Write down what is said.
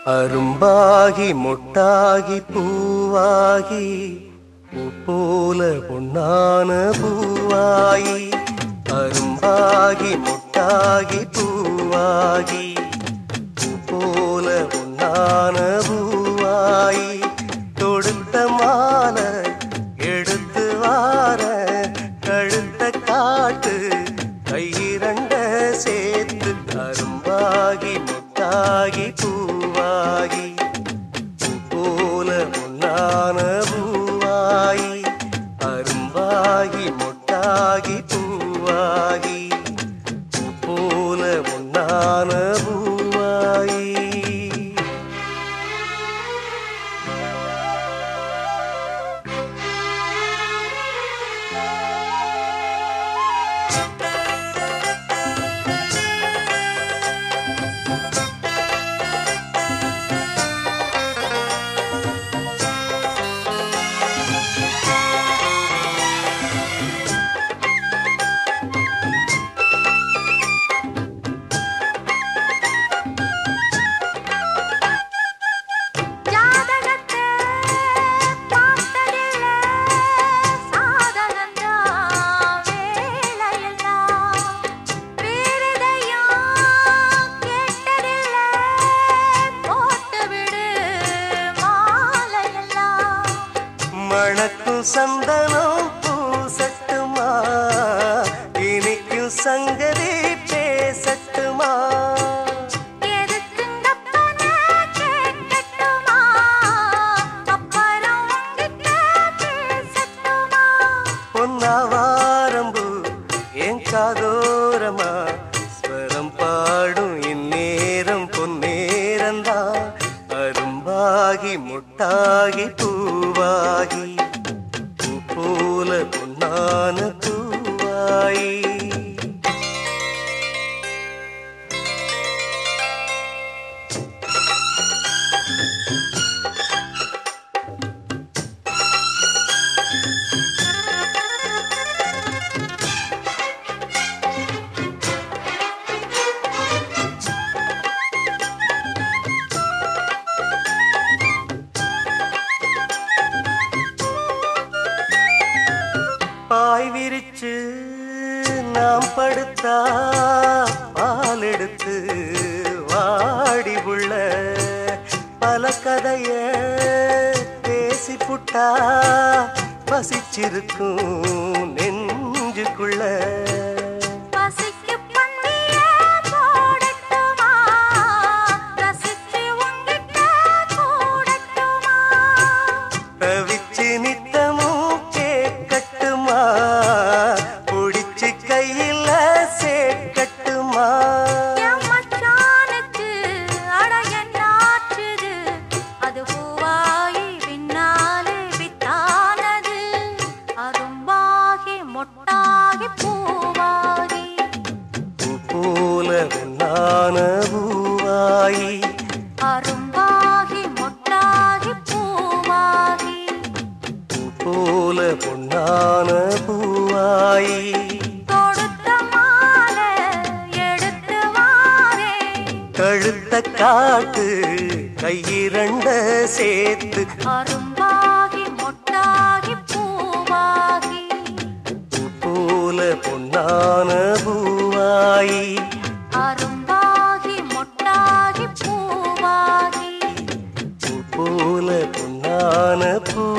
அரும்பாகி மொட்டாகி பூவாகி பூ போல பொன்னான பூவாயி அரும்பாகி மொட்டாகி பூவாகி பூ போல பொன்னான பூவாயி தொடுத்த மாலை எடுத்து வார கழுத்த காட்டு கையிரண்ட சேர்த்து அரும்பாகி முட்டாகி பூவாகி பூ போல பொன்னான பூவாயி அரும்பாகி மொட்டாகி பூவாகி பூ போல பொன்னான பூவாயி ஜாதகத்தை பார்த்ததில்ல சாதகந்தான் வேலையெல்லாம் வேறெதையும் கேட்டதில்ல போட்டுவிடு மாலையெல்லாம் மணக்கும் சந்தனம் பூசட்டுமா இனிக்கும் சங்கதி பேசட்டுமா எதுக்குங்கப்பன கேட்கட்டுமா அப்புறம் உங்கிட்ட பேசட்டுமா பொன்னாவாரம்பு என் காதோரமா ஸ்வரம் பாடும் இந்நேரம் பொன்னேரந்தா அரும்பாகி முட்டாகி பூவாகி பூ போல பொன்னான பூவாயி பாய் விரிச்சு நாம் படுத்தா பால் எடுத்து வாடி உள்ள பல கதைய பேசி புட்டா பசிச்சிருக்கும் நெஞ்சுக்குள்ள பசிக்கு பந்திய போடட்டுமா ரசிச்சு உங்கிட்ட கூடட்டுமா தவிச்சு நித்தமும் கேட்கட்டுமா புடிச்சு கையில சேர்க்கட்டுமா என் மச்சானுக்கு அடைய நாற்றுது அது பூவாயி பின்னாலே வித்தானது அரும்பாகி மொட்டாகி பூவாகி பூ போல வெண்ணான பூவாயி அரும்பாகி மொட்டாகி பூவாகி பூ போல பொன்னான பூவாயி தொடுத்த மாலை எடுத்து வாரே கழுத்த காட்டு கையிரண்ட சேர்த்து அரும்பாகி மொட்டாகி பூவாகி பூ போல பொன்னான பூவாயி அரும்பாகி மொட்டாகி பூவாகி பூ போல பொன்னான பூ